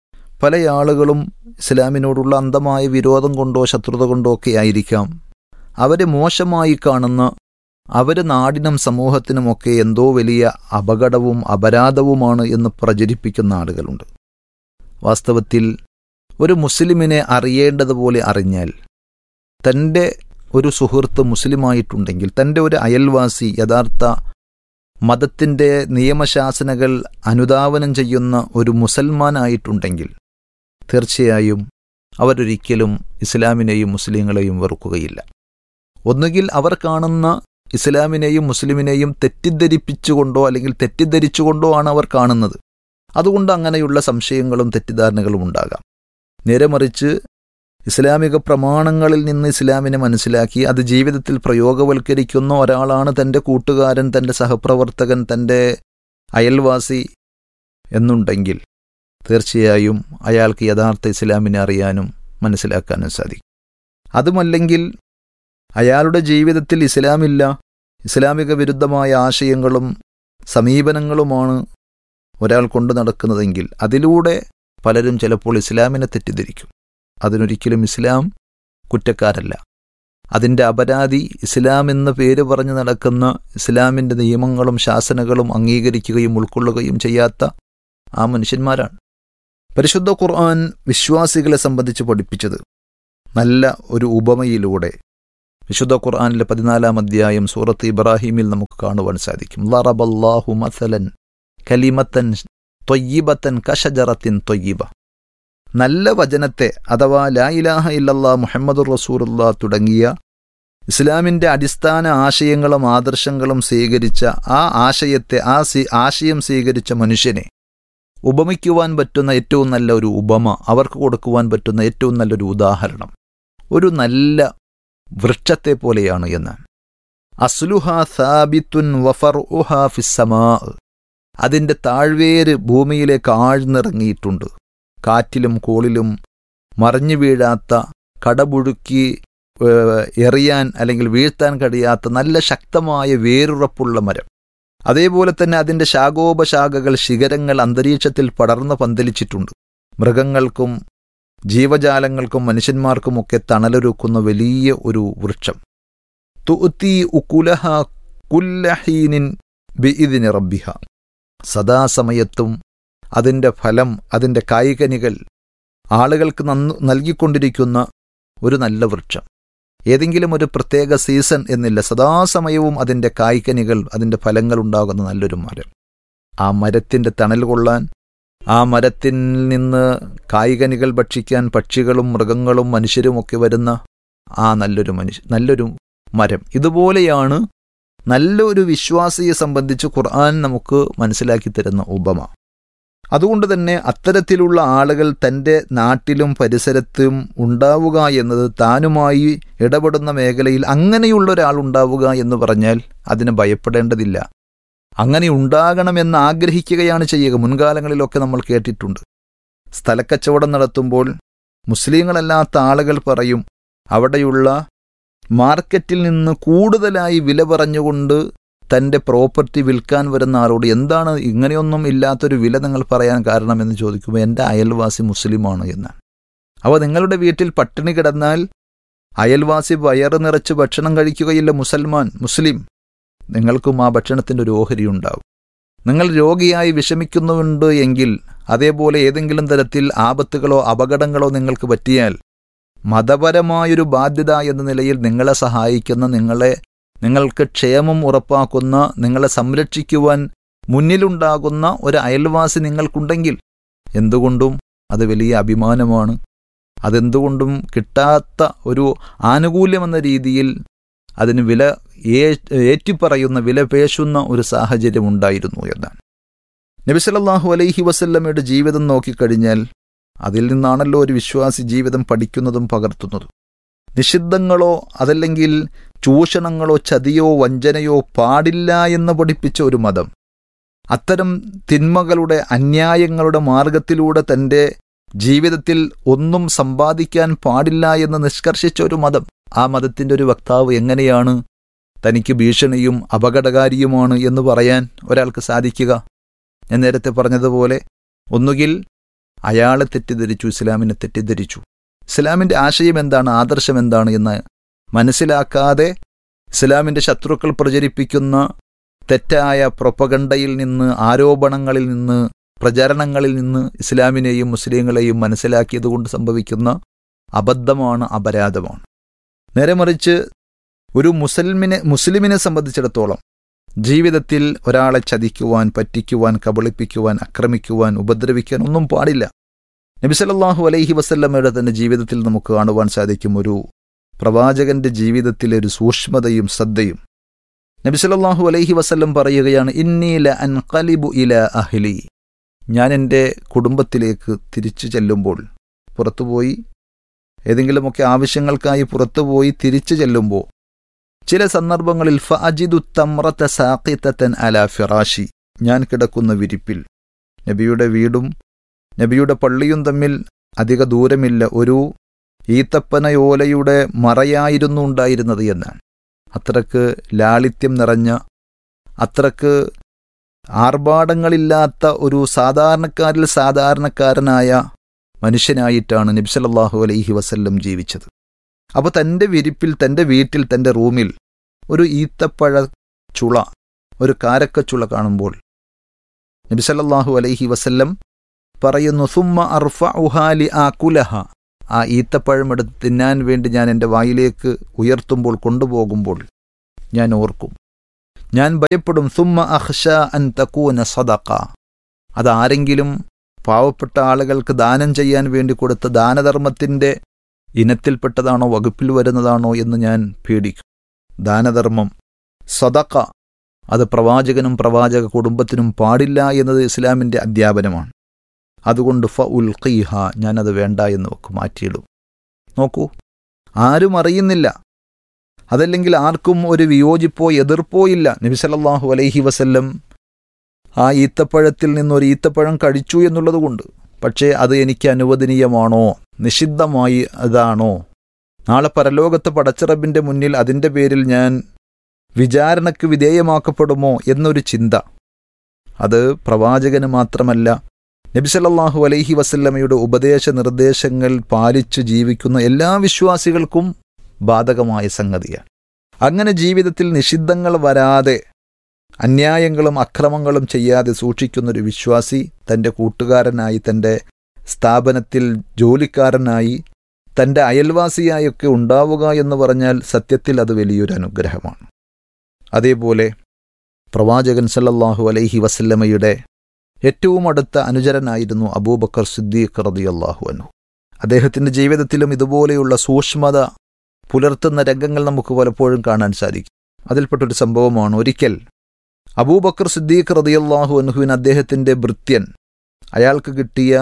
പല ആളുകളും ഇസ്ലാമിനോടുള്ള അന്ധമായ വിരോധം കൊണ്ടോ ശത്രുത കൊണ്ടോ ഒക്കെ ആയിരിക്കാം അവരെ മോശമായി കാണുന്ന അവർ നാടിനും സമൂഹത്തിനുമൊക്കെ എന്തോ വലിയ അപകടവും അപരാധവുമാണ് എന്ന് പ്രചരിപ്പിക്കുന്ന ആളുകളുണ്ട് വാസ്തവത്തിൽ ഒരു മുസ്ലിമിനെ അറിയേണ്ടതുപോലെ അറിഞ്ഞാൽ തൻ്റെ ഒരു സുഹൃത്ത് മുസ്ലിമായിട്ടുണ്ടെങ്കിൽ തൻ്റെ ഒരു അയൽവാസി യഥാർത്ഥ മതത്തിൻ്റെ നിയമശാസനകൾ അനുധാവനം ചെയ്യുന്ന ഒരു മുസൽമാനായിട്ടുണ്ടെങ്കിൽ തീർച്ചയായും അവരൊരിക്കലും ഇസ്ലാമിനെയും മുസ്ലിങ്ങളെയും വെറുക്കുകയില്ല ഒന്നുകിൽ അവർ കാണുന്ന ഇസ്ലാമിനെയും മുസ്ലിമിനെയും തെറ്റിദ്ധരിപ്പിച്ചുകൊണ്ടോ അല്ലെങ്കിൽ തെറ്റിദ്ധരിച്ചുകൊണ്ടോ ആണ് അവർ കാണുന്നത് അതുകൊണ്ട് അങ്ങനെയുള്ള സംശയങ്ങളും തെറ്റിദ്ധാരണകളും ഉണ്ടാകാം നേരെ മറിച്ച് ഇസ്ലാമിക പ്രമാണങ്ങളിൽ നിന്ന് ഇസ്ലാമിനെ മനസ്സിലാക്കി അത് ജീവിതത്തിൽ പ്രയോഗവൽക്കരിക്കുന്ന ഒരാളാണ് തൻ്റെ കൂട്ടുകാരൻ തൻ്റെ സഹപ്രവർത്തകൻ തൻ്റെ അയൽവാസി എന്നുണ്ടെങ്കിൽ തീർച്ചയായും അയാൾക്ക് യഥാർത്ഥ ഇസ്ലാമിനെ അറിയാനും മനസ്സിലാക്കാനും സാധിക്കും അതുമല്ലെങ്കിൽ അയാളുടെ ജീവിതത്തിൽ ഇസ്ലാമില്ല ഇസ്ലാമിക വിരുദ്ധമായ ആശയങ്ങളും സമീപനങ്ങളുമാണ് ഒരാൾ കൊണ്ടു നടക്കുന്നതെങ്കിൽ അതിലൂടെ പലരും ചിലപ്പോൾ ഇസ്ലാമിനെ തെറ്റിദ്ധരിക്കും അതിനൊരിക്കലും ഇസ്ലാം കുറ്റക്കാരല്ല അതിൻ്റെ അപരാധി ഇസ്ലാം എന്ന പേര് പറഞ്ഞ് നടക്കുന്ന ഇസ്ലാമിൻ്റെ നിയമങ്ങളും ശാസനകളും അംഗീകരിക്കുകയും ഉൾക്കൊള്ളുകയും ചെയ്യാത്ത ആ മനുഷ്യന്മാരാണ് പരിശുദ്ധ ഖുർആൻ വിശ്വാസികളെ സംബന്ധിച്ച് പഠിപ്പിച്ചത് നല്ല ഒരു ഉപമയിലൂടെ വിശുദ്ധ ഖുർആനിലെ പതിനാലാം അധ്യായം സൂറത്ത് ഇബ്രാഹിമിൽ നമുക്ക് കാണുവാൻ സാധിക്കും ലറബല്ലാഹു മസലൻ കലിമത്തൻ തൊയ്യിബത്തൻ കഷജറത്തിൻ തൊയ്യിബ നല്ല വചനത്തെ അഥവാ ലാ ഇലാഹ ഇല്ലല്ലാ മുഹമ്മദുർ റസൂലുള്ള തുടങ്ങിയ ഇസ്ലാമിൻ്റെ അടിസ്ഥാന ആശയങ്ങളും ആദർശങ്ങളും സ്വീകരിച്ച ആ ആശയത്തെ ആ ആശയം സ്വീകരിച്ച മനുഷ്യനെ ഉപമിക്കുവാൻ പറ്റുന്ന ഏറ്റവും നല്ല ഒരു ഉപമ അവർക്ക് കൊടുക്കുവാൻ പറ്റുന്ന ഏറ്റവും നല്ലൊരു ഉദാഹരണം ഒരു നല്ല വൃക്ഷത്തെ പോലെയാണ് എന്ന് അസ്ലുഹ സാബിത്തുൻ വഫർ ഉഹ ഫിസ്സമാ അതിൻ്റെ താഴ്വേര് ഭൂമിയിലേക്ക് ആഴ്ന്നിറങ്ങിയിട്ടുണ്ട് കാറ്റിലും കോളിലും മറിഞ്ഞു വീഴാത്ത കടപുഴുക്കി എറിയാൻ അല്ലെങ്കിൽ വീഴ്ത്താൻ കഴിയാത്ത നല്ല ശക്തമായ വേരുറപ്പുള്ള മരം അതേപോലെ തന്നെ അതിൻ്റെ ശാഖോപശാഖകൾ ശിഖരങ്ങൾ അന്തരീക്ഷത്തിൽ പടർന്ന് പന്തലിച്ചിട്ടുണ്ട് മൃഗങ്ങൾക്കും ജീവജാലങ്ങൾക്കും മനുഷ്യന്മാർക്കുമൊക്കെ തണലൊരുക്കുന്ന വലിയ ഒരു വൃക്ഷം തുഅത്തി ഉക്കുലഹ കുല്ലഹീനിൻ ബിഇദിന് റബ്ബിഹ സദാസമയത്തും അതിൻ്റെ ഫലം അതിൻ്റെ കായികനികൾ ആളുകൾക്ക് നന്നു നൽകിക്കൊണ്ടിരിക്കുന്ന ഒരു നല്ല വൃക്ഷം ഏതെങ്കിലും ഒരു പ്രത്യേക സീസൺ എന്നില്ല സദാസമയവും അതിൻ്റെ കായ്ക്കനികൾ അതിൻ്റെ ഫലങ്ങൾ ഉണ്ടാകുന്ന നല്ലൊരു മരം ആ മരത്തിൻ്റെ തണൽ കൊള്ളാൻ ആ മരത്തിൽ നിന്ന് കായികനികൾ ഭക്ഷിക്കാൻ പക്ഷികളും മൃഗങ്ങളും മനുഷ്യരുമൊക്കെ വരുന്ന ആ നല്ലൊരു മനുഷ്യ നല്ലൊരു മരം ഇതുപോലെയാണ് നല്ലൊരു വിശ്വാസിയെ സംബന്ധിച്ച് ഖുർആൻ നമുക്ക് മനസ്സിലാക്കി തരുന്ന ഉപമ അതുകൊണ്ട് തന്നെ അത്തരത്തിലുള്ള ആളുകൾ തൻ്റെ നാട്ടിലും പരിസരത്തും ഉണ്ടാവുക എന്നത് താനുമായി ഇടപെടുന്ന മേഖലയിൽ അങ്ങനെയുള്ള ഒരാൾ ഉണ്ടാവുക എന്ന് പറഞ്ഞാൽ അതിന് ഭയപ്പെടേണ്ടതില്ല അങ്ങനെ ഉണ്ടാകണമെന്ന് ആഗ്രഹിക്കുകയാണ് ചെയ്യുക മുൻകാലങ്ങളിലൊക്കെ നമ്മൾ കേട്ടിട്ടുണ്ട് സ്ഥലക്കച്ചവടം നടത്തുമ്പോൾ മുസ്ലിങ്ങളല്ലാത്ത ആളുകൾ പറയും അവിടെയുള്ള മാർക്കറ്റിൽ നിന്ന് കൂടുതലായി വില പറഞ്ഞുകൊണ്ട് തൻ്റെ പ്രോപ്പർട്ടി വിൽക്കാൻ വരുന്ന ആളോട് എന്താണ് ഇങ്ങനെയൊന്നും ഇല്ലാത്തൊരു വില നിങ്ങൾ പറയാൻ കാരണമെന്ന് ചോദിക്കുമ്പോൾ എൻ്റെ അയൽവാസി മുസ്ലിമാണ് എന്നാണ് അപ്പോൾ നിങ്ങളുടെ വീട്ടിൽ പട്ടിണി കിടന്നാൽ അയൽവാസി വയറ് നിറച്ച് ഭക്ഷണം കഴിക്കുകയില്ല മുസൽമാൻ മുസ്ലിം നിങ്ങൾക്കും ആ ഭക്ഷണത്തിൻ്റെ ഒരു ഓഹരി ഉണ്ടാവും നിങ്ങൾ രോഗിയായി വിഷമിക്കുന്നുണ്ട് എങ്കിൽ അതേപോലെ ഏതെങ്കിലും തരത്തിൽ ആപത്തുകളോ അപകടങ്ങളോ നിങ്ങൾക്ക് പറ്റിയാൽ മതപരമായൊരു ബാധ്യത എന്ന നിലയിൽ നിങ്ങളെ സഹായിക്കുന്ന നിങ്ങളെ നിങ്ങൾക്ക് ക്ഷേമം ഉറപ്പാക്കുന്ന നിങ്ങളെ സംരക്ഷിക്കുവാൻ മുന്നിലുണ്ടാകുന്ന ഒരു അയൽവാസി നിങ്ങൾക്കുണ്ടെങ്കിൽ എന്തുകൊണ്ടും അത് വലിയ അഭിമാനമാണ് അതെന്തുകൊണ്ടും കിട്ടാത്ത ഒരു ആനുകൂല്യമെന്ന രീതിയിൽ അതിന് വില ഏറ്റിപ്പറയുന്ന വില പേശുന്ന ഒരു സാഹചര്യം ഉണ്ടായിരുന്നു എന്നാണ് നബിസലല്ലാഹു അലൈഹി വസല്ലമയുടെ ജീവിതം നോക്കിക്കഴിഞ്ഞാൽ അതിൽ നിന്നാണല്ലോ ഒരു വിശ്വാസി ജീവിതം പഠിക്കുന്നതും പകർത്തുന്നതും നിഷിദ്ധങ്ങളോ അതല്ലെങ്കിൽ ചൂഷണങ്ങളോ ചതിയോ വഞ്ചനയോ പാടില്ല എന്ന് പഠിപ്പിച്ച ഒരു മതം അത്തരം തിന്മകളുടെ അന്യായങ്ങളുടെ മാർഗത്തിലൂടെ തൻ്റെ ജീവിതത്തിൽ ഒന്നും സമ്പാദിക്കാൻ പാടില്ല എന്ന് നിഷ്കർഷിച്ച ഒരു മതം ആ മതത്തിൻ്റെ ഒരു വക്താവ് എങ്ങനെയാണ് തനിക്ക് ഭീഷണിയും അപകടകാരിയുമാണ് എന്ന് പറയാൻ ഒരാൾക്ക് സാധിക്കുക ഞാൻ നേരത്തെ പറഞ്ഞതുപോലെ ഒന്നുകിൽ അയാളെ തെറ്റിദ്ധരിച്ചു ഇസ്ലാമിനെ തെറ്റിദ്ധരിച്ചു ഇസ്ലാമിൻ്റെ ആശയം എന്താണ് ആദർശം എന്താണ് എന്ന് മനസ്സിലാക്കാതെ ഇസ്ലാമിൻ്റെ ശത്രുക്കൾ പ്രചരിപ്പിക്കുന്ന തെറ്റായ പ്രൊപ്പഗണ്ടയിൽ നിന്ന് ആരോപണങ്ങളിൽ നിന്ന് പ്രചരണങ്ങളിൽ നിന്ന് ഇസ്ലാമിനെയും മുസ്ലിങ്ങളെയും മനസ്സിലാക്കിയതുകൊണ്ട് സംഭവിക്കുന്ന അബദ്ധമാണ് അപരാധമാണ് നേരെ മറിച്ച് ഒരു മുസൽമിനെ മുസ്ലിമിനെ സംബന്ധിച്ചിടത്തോളം ജീവിതത്തിൽ ഒരാളെ ചതിക്കുവാൻ പറ്റിക്കുവാൻ കബളിപ്പിക്കുവാൻ ആക്രമിക്കുവാൻ ഉപദ്രവിക്കാൻ ഒന്നും പാടില്ല നബിസലല്ലാഹു അലൈഹി വസല്ലമ്മയുടെ തന്നെ ജീവിതത്തിൽ നമുക്ക് കാണുവാൻ സാധിക്കും ഒരു പ്രവാചകന്റെ ജീവിതത്തിലെ ഒരു സൂക്ഷ്മതയും ശ്രദ്ധയും നബിസലല്ലാഹു അലൈഹി വസല്ലം പറയുകയാണ് ഇന്നീല അൻകലിബു ഇല അഹ്ലി ഞാൻ എൻ്റെ കുടുംബത്തിലേക്ക് തിരിച്ചു ചെല്ലുമ്പോൾ പുറത്തുപോയി ഏതെങ്കിലുമൊക്കെ ആവശ്യങ്ങൾക്കായി പുറത്തുപോയി തിരിച്ചു ചെല്ലുമ്പോൾ ചില സന്ദർഭങ്ങളിൽ ഫഅജിദു തമ്രത സാഖിത്തൻ അല ഫിറാഷി ഞാൻ കിടക്കുന്ന വിരിപ്പിൽ നബിയുടെ വീടും നബിയുടെ പള്ളിയും തമ്മിൽ അധിക ദൂരമില്ല ഒരു ഈത്തപ്പനയോലയുടെ മറയായിരുന്നു ഉണ്ടായിരുന്നത് എന്നാണ് അത്രക്ക് ലാളിത്യം നിറഞ്ഞ അത്രക്ക് ആർഭാടങ്ങളില്ലാത്ത ഒരു സാധാരണക്കാരിൽ സാധാരണക്കാരനായ മനുഷ്യനായിട്ടാണ് നബ്സലല്ലാഹു അലൈഹി വസല്ലം ജീവിച്ചത് അപ്പോൾ തൻ്റെ വിരിപ്പിൽ തൻ്റെ വീട്ടിൽ തൻ്റെ റൂമിൽ ഒരു ഈത്തപ്പഴ ചുള ഒരു കാരക്കച്ചുള കാണുമ്പോൾ നബിസല്ലാഹു അലൈഹി വസല്ലം പറയുന്നു സുമ്മ അർഫ ഉഹാലി ആ കുലഹ ആ ഈത്തപ്പഴം എടുത്ത് തിന്നാൻ വേണ്ടി ഞാൻ എൻ്റെ വായിലേക്ക് ഉയർത്തുമ്പോൾ കൊണ്ടുപോകുമ്പോൾ ഞാൻ ഓർക്കും ഞാൻ ഭയപ്പെടും സുമ്മ അഹ്ഷ അൻ തക്കൂന സദക്ക അതാരെങ്കിലും പാവപ്പെട്ട ആളുകൾക്ക് ദാനം ചെയ്യാൻ വേണ്ടി കൊടുത്ത ദാനധർമ്മത്തിൻ്റെ ഇനത്തിൽപ്പെട്ടതാണോ വകുപ്പിൽ വരുന്നതാണോ എന്ന് ഞാൻ പേടിക്കും ദാനധർമ്മം സദക്ക അത് പ്രവാചകനും പ്രവാചക കുടുംബത്തിനും പാടില്ല എന്നത് ഇസ്ലാമിൻ്റെ അധ്യാപനമാണ് അതുകൊണ്ട് ഫ ഉൽ ഖീഹ ഞാനത് വേണ്ട എന്ന് വെക്ക് മാറ്റിയിടും നോക്കൂ ആരും അറിയുന്നില്ല അതല്ലെങ്കിൽ ആർക്കും ഒരു വിയോജിപ്പോ എതിർപ്പോ ഇല്ല നബി സല്ലല്ലാഹു അലൈഹി വസല്ലം ആ ഈത്തപ്പഴത്തിൽ നിന്നൊരു ഈത്തപ്പഴം കഴിച്ചു എന്നുള്ളതുകൊണ്ട് പക്ഷേ അത് എനിക്ക് അനുവദനീയമാണോ നിഷിദ്ധമായി അതാണോ നാളെ പരലോകത്ത് പടച്ചിറബിൻ്റെ മുന്നിൽ അതിൻ്റെ പേരിൽ ഞാൻ വിചാരണയ്ക്ക് വിധേയമാക്കപ്പെടുമോ എന്നൊരു ചിന്ത അത് പ്രവാചകന് മാത്രമല്ല നബിസലല്ലാഹു അലൈഹി വസല്ലമയുടെ ഉപദേശ നിർദ്ദേശങ്ങൾ പാലിച്ചു ജീവിക്കുന്ന എല്ലാ വിശ്വാസികൾക്കും ബാധകമായ സംഗതിയാണ് അങ്ങനെ ജീവിതത്തിൽ നിഷിദ്ധങ്ങൾ വരാതെ അന്യായങ്ങളും അക്രമങ്ങളും ചെയ്യാതെ സൂക്ഷിക്കുന്നൊരു വിശ്വാസി തൻ്റെ കൂട്ടുകാരനായി തൻ്റെ സ്ഥാപനത്തിൽ ജോലിക്കാരനായി തൻ്റെ അയൽവാസിയായൊക്കെ ഉണ്ടാവുക എന്ന് പറഞ്ഞാൽ സത്യത്തിൽ അത് വലിയൊരു അനുഗ്രഹമാണ് അതേപോലെ പ്രവാചകൻ സല്ലല്ലാഹു അലൈഹി വസല്ലമയുടെ ഏറ്റവും അടുത്ത അനുചരനായിരുന്നു അബൂബക്കർ സിദ്ദീഖ് റളിയല്ലാഹു അൻഹു അദ്ദേഹത്തിൻ്റെ ജീവിതത്തിലും ഇതുപോലെയുള്ള സൂക്ഷ്മത പുലർത്തുന്ന രംഗങ്ങൾ നമുക്ക് പലപ്പോഴും കാണാൻ സാധിക്കും അതിൽപ്പെട്ടൊരു സംഭവമാണ് ഒരിക്കൽ അബൂബക്കർ സിദ്ദീഖ് റളിയല്ലാഹു അൻഹുവിന് അദ്ദേഹത്തിൻ്റെ ഭൃത്യൻ അയാൾക്ക് കിട്ടിയ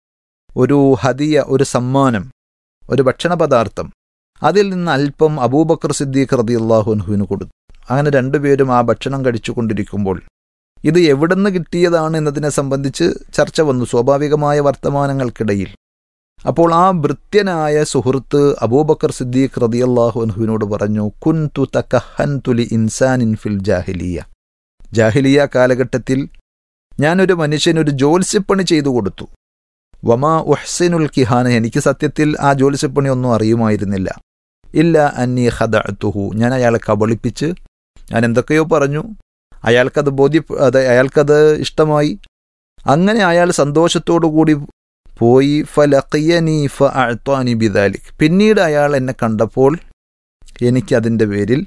ഒരു ഹദിയ ഒരു സമ്മാനം ഒരു ഭക്ഷണ പദാർത്ഥം അതിൽ നിന്ന് അല്പം അബൂബക്കർ സിദ്ദീഖ് റളിയല്ലാഹു അൻഹുവിന് കൊടുത്തു അങ്ങനെ രണ്ടുപേരും ആ ഭക്ഷണം കഴിച്ചുകൊണ്ടിരിക്കുമ്പോൾ ഇത് എവിടുന്ന് കിട്ടിയതാണ് എന്നതിനെ സംബന്ധിച്ച് ചർച്ച വന്നു സ്വാഭാവികമായ വർത്തമാനങ്ങൾക്കിടയിൽ അപ്പോൾ ആ ഭൃത്യനായ സുഹൃത്ത് അബൂബക്കർ സിദ്ദീഖ് റതിയല്ലാഹു അൻഹുവിനോട് പറഞ്ഞു കുൻ തു തക്കഹൻ തുലി ഇൻസാനിൻ ഫിൽ ജാഹിലിയ ജാഹിലിയ കാലഘട്ടത്തിൽ ഞാനൊരു മനുഷ്യനൊരു ജോത്സ്യപ്പണി ചെയ്തു കൊടുത്തു വമാ ഉഹ്സിനുൽ കിഹാന എനിക്ക് സത്യത്തിൽ ആ ജോത്സ്യപ്പണി ഒന്നും അറിയുമായിരുന്നില്ല ഇല്ല അന്നി ഹദഅത്തുഹു ഞാൻ അയാളെ കബളിപ്പിച്ച് ഞാൻ എന്തൊക്കെയോ പറഞ്ഞു അയാൾക്കത് ബോധ്യ അത് അയാൾക്കത് ഇഷ്ടമായി അങ്ങനെ അയാൾ സന്തോഷത്തോടു കൂടി പോയി ഫലഖിയനി ഫ അഴ്ത്വാനി ബിദാലിക് പിന്നീട് അയാൾ എന്നെ കണ്ടപ്പോൾ എനിക്കതിൻ്റെ പേരിൽ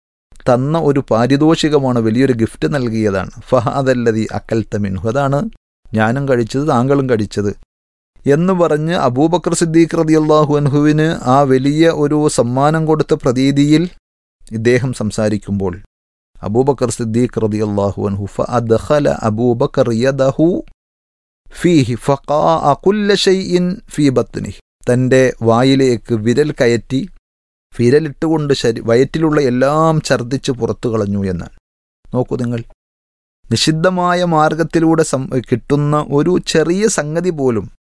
തന്ന ഒരു പാരിതോഷികമാണ് വലിയൊരു ഗിഫ്റ്റ് നൽകിയതാണ് ഫഹാദല്ലതി അക്കൽ തമിൻഹു അതാണ് ഞാനും കഴിച്ചത് താങ്കളും കഴിച്ചത് എന്ന് പറഞ്ഞ് അബൂബക്കർ സിദ്ദീഖ് റതിയല്ലാഹു അൻഹുവിന് ആ വലിയ ഒരു സമ്മാനം കൊടുത്ത പ്രതീതിയിൽ ഇദ്ദേഹം സംസാരിക്കുമ്പോൾ അബൂബക്കർ സിദ്ദീഖ് റളിയല്ലാഹു അൻഹു ഫഅദ്ഖല അബൂബക്കർ യദഹു ഫീഹി ഫഖാഅ കുല്ല ഷൈഇൻ ഫീ ബത്നിഹി തൻ്റെ വായിലേക്ക് വിരൽ കയറ്റി വിരലിട്ടുകൊണ്ട് ശരി വയറ്റിലുള്ള എല്ലാം ഛർദ്ദിച്ച് പുറത്തു കളഞ്ഞു എന്നാണ് നോക്കൂ നിങ്ങൾ നിഷിദ്ധമായ മാർഗത്തിലൂടെ സം കിട്ടുന്ന ഒരു ചെറിയ സംഗതി പോലും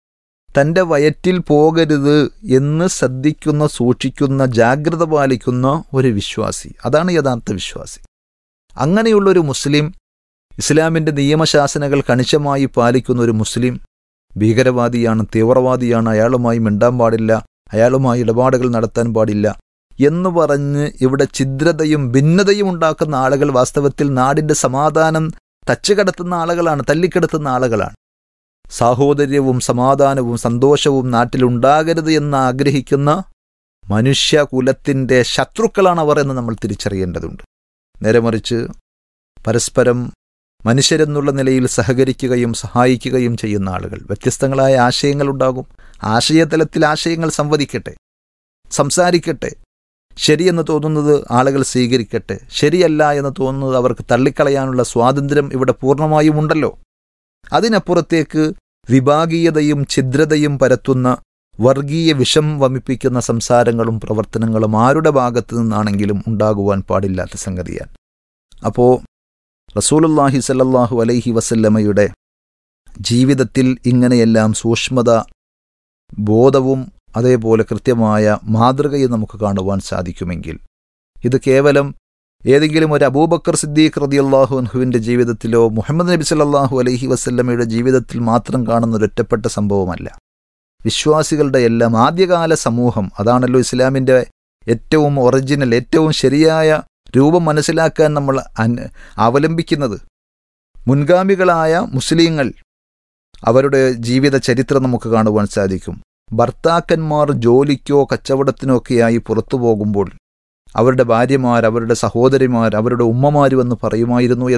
തൻ്റെ വയറ്റിൽ പോകരുത് എന്ന് ശ്രദ്ധിക്കുന്ന സൂക്ഷിക്കുന്ന ജാഗ്രത പാലിക്കുന്ന ഒരു വിശ്വാസി അതാണ് യഥാർത്ഥ വിശ്വാസി അങ്ങനെയുള്ള ഒരു മുസ്ലിം ഇസ്ലാമിൻ്റെ നിയമശാസനകൾ കണിശമായി പാലിക്കുന്ന ഒരു മുസ്ലിം ഭീകരവാദിയാണ് തീവ്രവാദിയാണ് അയാളുമായി മിണ്ടാൻ പാടില്ല അയാളുമായി ഇടപാടുകൾ നടത്താൻ പാടില്ല എന്ന് പറഞ്ഞ് ഇവിടെ ഛിദ്രതയും ഭിന്നതയും ഉണ്ടാക്കുന്ന ആളുകൾ വാസ്തവത്തിൽ നാടിൻ്റെ സമാധാനം തച്ചുകടത്തുന്ന ആളുകളാണ് തല്ലിക്കെടുത്തുന്ന ആളുകളാണ് സാഹോദര്യവും സമാധാനവും സന്തോഷവും നാട്ടിലുണ്ടാകരുത് എന്ന് ആഗ്രഹിക്കുന്ന മനുഷ്യകുലത്തിൻ്റെ ശത്രുക്കളാണ് അവർ എന്ന് നമ്മൾ തിരിച്ചറിയേണ്ടതുണ്ട് നേരെ മറിച്ച് പരസ്പരം മനുഷ്യരെന്നുള്ള നിലയിൽ സഹകരിക്കുകയും സഹായിക്കുകയും ചെയ്യുന്ന ആളുകൾ വ്യത്യസ്തങ്ങളായ ആശയങ്ങളുണ്ടാകും ആശയതലത്തിൽ ആശയങ്ങൾ സംവദിക്കട്ടെ സംസാരിക്കട്ടെ ശരിയെന്ന് തോന്നുന്നത് ആളുകൾ സ്വീകരിക്കട്ടെ ശരിയല്ല എന്ന് തോന്നുന്നത് അവർക്ക് തള്ളിക്കളയാനുള്ള സ്വാതന്ത്ര്യം ഇവിടെ പൂർണ്ണമായും ഉണ്ടല്ലോ അതിനപ്പുറത്തേക്ക് വിഭാഗീയതയും ഛിദ്രതയും പരത്തുന്ന വർഗീയ വിഷം വമിപ്പിക്കുന്ന സംസാരങ്ങളും പ്രവർത്തനങ്ങളും ആരുടെ ഭാഗത്തു നിന്നാണെങ്കിലും ഉണ്ടാകുവാൻ പാടില്ലാത്ത സംഗതിയാണ് അപ്പോൾ റസൂലുല്ലാഹി സല്ലല്ലാഹു അലൈഹി വസല്ലമയുടെ ജീവിതത്തിൽ ഇങ്ങനെയെല്ലാം സൂക്ഷ്മത ബോധവും അതേപോലെ കൃത്യമായ മാതൃകയും നമുക്ക് കാണുവാൻ സാധിക്കുമെങ്കിൽ ഇത് കേവലം ഏതെങ്കിലും ഒരു അബൂബക്കർ സിദ്ദീഖ് റതിയല്ലാഹു അൻഹുവിൻ്റെ ജീവിതത്തിലോ മുഹമ്മദ് നബി സല്ലല്ലാഹു അലൈഹി വസല്ലമയുടെ ജീവിതത്തിൽ മാത്രം കാണുന്ന ഒരു ഒറ്റപ്പെട്ട സംഭവമല്ല വിശ്വാസികളുടെ എല്ലാം ആദ്യകാല സമൂഹം അതാണല്ലോ ഇസ്ലാമിൻ്റെ ഏറ്റവും ഒറിജിനൽ ഏറ്റവും ശരിയായ രൂപം മനസ്സിലാക്കാൻ നമ്മൾ അൻ- അവലംബിക്കുന്നത് മുൻഗാമികളായ മുസ്ലിങ്ങൾ അവരുടെ ജീവിത ചരിത്രം നമുക്ക് കാണുവാൻ സാധിക്കും ഭർത്താക്കന്മാർ ജോലിക്കോ കച്ചവടത്തിനോ ഒക്കെയായി പുറത്തു പോകുമ്പോൾ അവരുടെ ഭാര്യമാർ അവരുടെ സഹോദരിമാർ അവരുടെ ഉമ്മമാർ എന്ന് പറയുമായിരുന്നു